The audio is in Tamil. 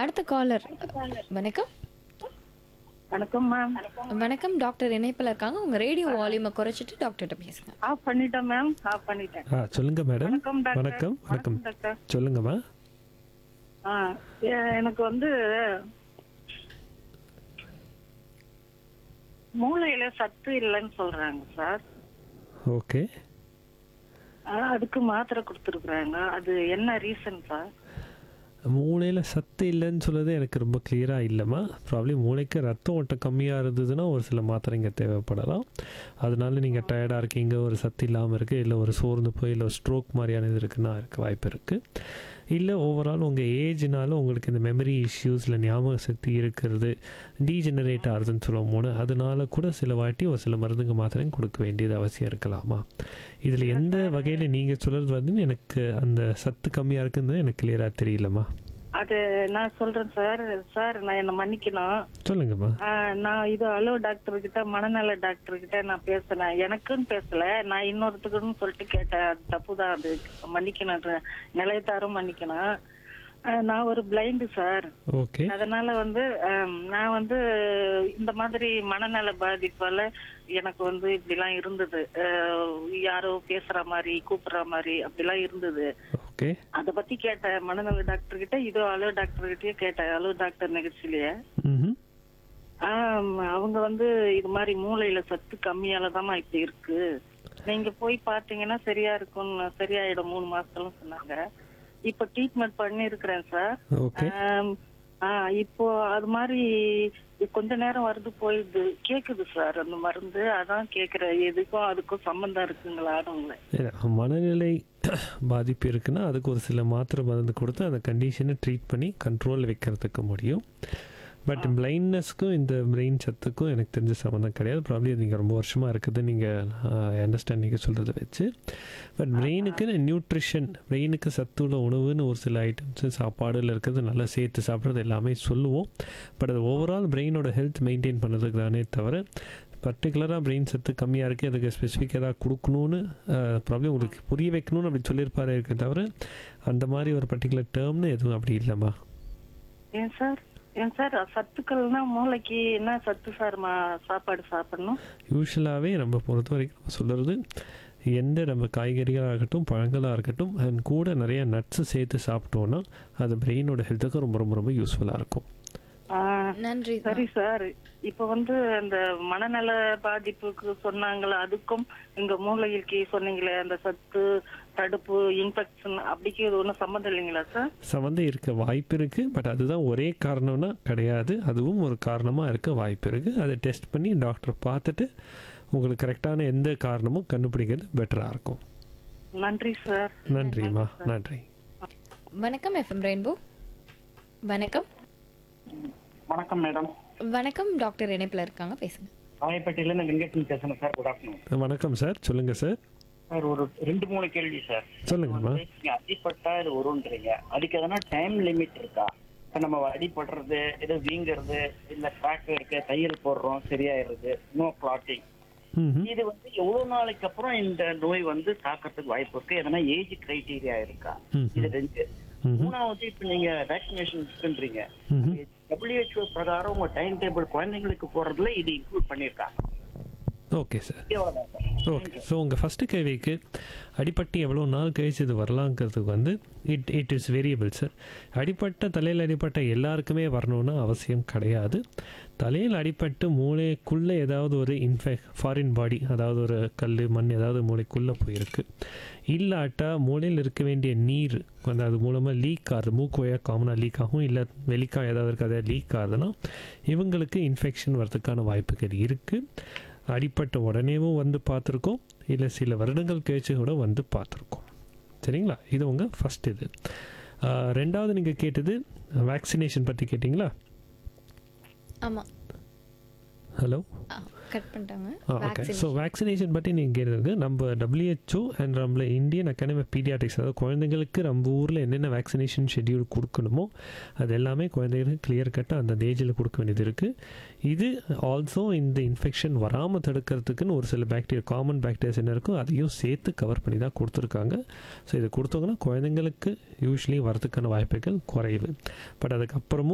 அடுத்த காலர் வணக்கம் வணக்கம் மேம் வணக்கம் டாக்டர் இணைப்பில் இருக்காங்க உங்க ரேடியோ வால்யூமை குறைச்சிட்டு டாக்டர்கிட்ட பேசுங்க ஆஃப் பண்ணிட்டேன் மேம் ஆஃப் பண்ணிட்டேன் ஆ சொல்லுங்க மேடம் வணக்கம் டாக்டர் வணக்கம் வணக்கம் டாக்டர் சொல்லுங்கம்மா ஆ எ- எனக்கு வந்து மூளையில சத்து இல்லைன்னு சொல்றாங்க சார் ஓகே ஆ, அதுக்கு மாத்திரை கொடுத்துருக்குறாங்க அது என்ன ரீசன் சார் மூளையில் சத்து இல்லைன்னு சொல்றது எனக்கு ரொம்ப கிளியராக இல்லைம்மா ப்ராப்ளி மூளைக்கு ரத்த ஓட்டம் கம்மியாக இருந்ததுன்னா ஒரு சில மாத்திரைங்க தேவைப்படலாம் அதனால நீங்கள் டயர்டாக இருக்கீங்க ஒரு சத்து இல்லாமல் இருக்குது இல்லை ஒரு சோர்ந்து போய் இல்லை ஒரு ஸ்ட்ரோக் மாதிரியான இது இருக்குன்னா இருக்க வாய்ப்பு இருக்குது இல்லை ஓவரால் உங்கள் ஏஜ்னால உங்களுக்கு இந்த மெமரி இஷ்யூஸில் ஞாபக சக்தி இருக்கிறது டீஜெனரேட் ஆகுதுன்னு சொல்லுவோம் மூணு அதனால கூட சில வாட்டி ஒரு சில மருந்துங்க மாத்திரையும் கொடுக்க வேண்டியது அவசியம் இருக்கலாமா இதில் எந்த வகையில் நீங்கள் சொல்கிறது வந்து எனக்கு அந்த சத்து கம்மியாக இருக்குன்னு எனக்கு கிளியராக தெரியலம்மா அது நான் சொல்றேன் சார் சார் நான் என்ன மன்னிக்கணும் சொல்லுங்கம்மா ஆ, நான் இது அலோ டாக்டர் கிட்ட மனநல டாக்டர் கிட்ட நான் பேசினேன் எனக்குன்னு பேசல நான் இன்னொருத்துக்குன்னு சொல்லிட்டு கேட்டேன் அது தப்புதான் அது மன்னிக்கணும் அது நிலையத்தாரும் மன்னிக்கணும் ஆ, நான் ஒரு பிளைண்டு சார் ஓகே அதனால வந்து ஆம், நான் வந்து இந்த மாதிரி மனநல பாதிப்பால எனக்கு வந்து இப்படிலாம் இருந்தது அஹ், யாரோ பேசுற மாதிரி கூப்பிடுற மாதிரி அப்படிலாம் இருந்தது ஓகே அத பத்தி கேட்டேன் மனநல டாக்டர் கிட்ட இதோ அலோ டாக்டர் கிட்டயே கேட்டேன் அலோ டாக்டர் நிகழ்ச்சியிலேயே ம் ஆம், அவங்க வந்து இது மாதிரி மூளையில சத்து கம்மியால இப்படி இருக்கு நீங்க போய் பாத்தீங்கன்னா சரியா இருக்கும் சரியாயிடும் மூணு மாசத்துல சொன்னாங்க இப்ப ட்ரீட்மெண்ட் பண்ணி இருக்கிறேன் சார் ஓகே ஆம், ஆ, இப்போ அது மாதிரி கொஞ்ச நேரம் வருது போயிடுது கேக்குது சார் அந்த மருந்து அதான் கேக்குறேன் எதுக்கும் அதுக்கும் சம்பந்தம் இருக்குங்களான்னு உங்களை இல்ல, மனநிலை பாதிப்பு இருக்குன்னா அதுக்கு ஒரு சில மாத்திரை மருந்து கொடுத்து அந்த கண்டிஷனை ட்ரீட் பண்ணி கண்ட்ரோல் வைக்கிறதுக்கு முடியும் பட் பிளைண்ட்னஸ்க்கும் இந்த பிரெயின் சத்துக்கும் எனக்கு தெரிஞ்ச சம்மந்தம் கிடையாது ப்ராப்ளி நீங்கள் ரொம்ப வருஷமாக இருக்குது நீங்கள் அண்டர்ஸ்டாண்ட் நீங்கள் சொல்கிறத வச்சு பட் பிரெயினுக்கு நியூட்ரிஷன் பிரெயினுக்கு சத்துள்ள உணவுன்னு ஒரு சில ஐட்டம்ஸு சாப்பாடுல இருக்கிறது நல்லா சேர்த்து சாப்பிட்றது எல்லாமே சொல்லுவோம் பட் அது ஓவரால் பிரெயினோட ஹெல்த் மெயின்டைன் பண்ணுறதுக்கு தானே தவிர பர்டிகுலராக பிரெயின் சத்து கம்மியாக இருக்குது அதுக்கு ஸ்பெசிஃபிக் ஏதாவது கொடுக்கணும்னு ப்ராப்ளம் உங்களுக்கு புரிய வைக்கணும்னு அப்படி சொல்லியிருப்பாரு இருக்க தவிர அந்த மாதிரி ஒரு பர்டிகுலர் டேர்ம்னு எதுவும் அப்படி இல்லைம்மா ஏன் சார் ஏன் சார் சத்துக்கள்னா மூளைக்கு என்ன சத்து சார் மா- சாப்பாடு சாப்பிடணும் யூஸ்வலாகவே நம்ம பொறுத்த வரைக்கும் நம்ம சொல்கிறது எந்த நம்ம காய்கறிகளாக இருக்கட்டும் பழங்களாக இருக்கட்டும் அண்ட் கூட நிறைய நட்ஸு சேர்த்து சாப்பிட்டோன்னா அது பிரெயினோட ஹெல்த்துக்கு ரொம்ப ரொம்ப ரொம்ப யூஸ்ஃபுல்லாக இருக்கும் ஆ, நன்றி சரி சார் இப்ப வந்து அந்த மனநல பாதிப்புக்கு சொன்னாங்களே அதுக்கும் இங்க மூளைக்கு சொன்னீங்களே அந்த சத்து தடுப்பு இன்ஃபெக்ஷன் அப்படிக்கு இது ஒன்றும் சம்மந்தம் இல்லைங்களா சார் சம்மந்தம் இருக்க வாய்ப்பு இருக்குது பட் அதுதான் ஒரே காரணம்னா கிடையாது அதுவும் ஒரு காரணமாக இருக்க வாய்ப்பு இருக்குது அதை டெஸ்ட் பண்ணி டாக்டரை பார்த்துட்டு உங்களுக்கு கரெக்டான எந்த காரணமும் கண்டுபிடிக்கிறது பெட்டராக இருக்கும் நன்றி சார் நன்றிம்மா நன்றி வணக்கம் எஃப்எம் ரெயின்போ வணக்கம் வணக்கம் மேடம் வணக்கம் டாக்டர் இணைப்பில் இருக்காங்க பேசுங்க ராயப்பேட்டையில இருந்து வெங்கடேசன் பேசுறேன் சார் குட் ஆஃப்டர்நூன் வணக்கம் சார் சொல்லுங்கள் சார் சார் ஒரு ரெண்டு மூணு கேள்வி சார் சொல்லுங்கம்மா வந்து நீங்க அடிப்பட்டா இது வரும்ன்றீங்க அதுக்கு எதனா டைம் லிமிட் இருக்கா இப்ப நம்ம அடிபடுறது ஏதோ வீங்குறது இல்ல கிராக் இருக்கு தையல் போடுறோம் சரியாயிருது நோ கிளாட்டிங் ம் இது வந்து எவ்வளவு நாளைக்கு அப்புறம் இந்த நோய் வந்து தாக்கறதுக்கு வாய்ப்பு இருக்கு எதனா ஏஜ் கிரைட்டீரியா இருக்கா ம் இது ரெண்டு ம்ஹும். மூணாவது இப்ப நீங்க வேக்சினேஷன் இருக்குன்றீங்க ம்ஹும். WHO பிரகாரம் உங்க டைம் டேபிள் குழந்தைங்களுக்கு போறதுல இது இன்க்ளூட் பண்ணிருக்காங்க ஓகே சார் இவ்வளவுதான் சார் ஓகே ஸோ உங்கள் ஃபஸ்ட்டு கேள்விக்கு அடிப்பட்டு எவ்வளோ நாள் கழிச்சு இது வரலாங்கிறதுக்கு வந்து it it is variable sir அடிப்பட்ட தலையில் அடிப்பட்ட எல்லாருக்குமே வரணும்னு அவசியம் கிடையாது தலையில் அடிப்பட்டு மூளைக்குள்ளே ஏதாவது ஒரு இன்ஃபெக்ட் ஃபாரின் பாடி அதாவது ஒரு கல் மண் ஏதாவது மூளைக்குள்ளே போயிருக்கு இல்லாட்டா மூளையில் இருக்க வேண்டிய நீர் வந்து அது மூலமாக லீக் ஆகுது மூக்கு வழியாக காமனாக லீக் ஆகும் இல்லை வெளிக்கா ஏதாவது இருக்கு அதை லீக் ஆகுதுன்னா இவங்களுக்கு இன்ஃபெக்ஷன் வரதுக்கான வாய்ப்புகள் இருக்குது அடிப்பட்ட உடனேவும் வந்து பார்த்துருக்கோம் இல்லை சில வருடங்கள் கழிச்சு கூட வந்து பார்த்துருக்கோம் சரிங்களா இது உங்கள் ஃபஸ்ட் இது ஆஹ் ரெண்டாவது நீங்கள் கேட்டது வேக்சினேஷன் பற்றி கேட்டிங்களா ஆமாம் ஹலோ கட் பண்ணிட்டாங்க ஓகே வேக்சின் ஸோ வேக்சினேஷன் பற்றி நீங்கள் கேட்டதுக்கு நம்ம டபிள்யூஹெச்ஓ அண்ட் நம்மள இந்தியன் அகாடமி ஆஃப் பீடியாட்ரிக்ஸ் அதாவது குழந்தைங்களுக்கு நம்ம ஊரில் என்னென்ன வேக்சினேஷன் ஷெட்யூல் கொடுக்கணுமோ அது எல்லாமே குழந்தைகளுக்கு கிளியர் கட்டாக அந்த ஏஜில் கொடுக்க வேண்டியது இருக்குது இது ஆல்சோ இந்த இன்ஃபெக்ஷன் வராமல் தடுக்கிறதுக்குன்னு ஒரு சில பாக்டீரியா காமன் பாக்டீரியாஸ் என்ன இருக்கோ அதையும் சேர்த்து கவர் பண்ணி தான் கொடுத்துருக்காங்க ஸோ இது கொடுத்தவங்கன்னா குழந்தைங்களுக்கு யூஸ்வலி வரதுக்கான வாய்ப்புகள் குறைவு பட் அதுக்கப்புறமும்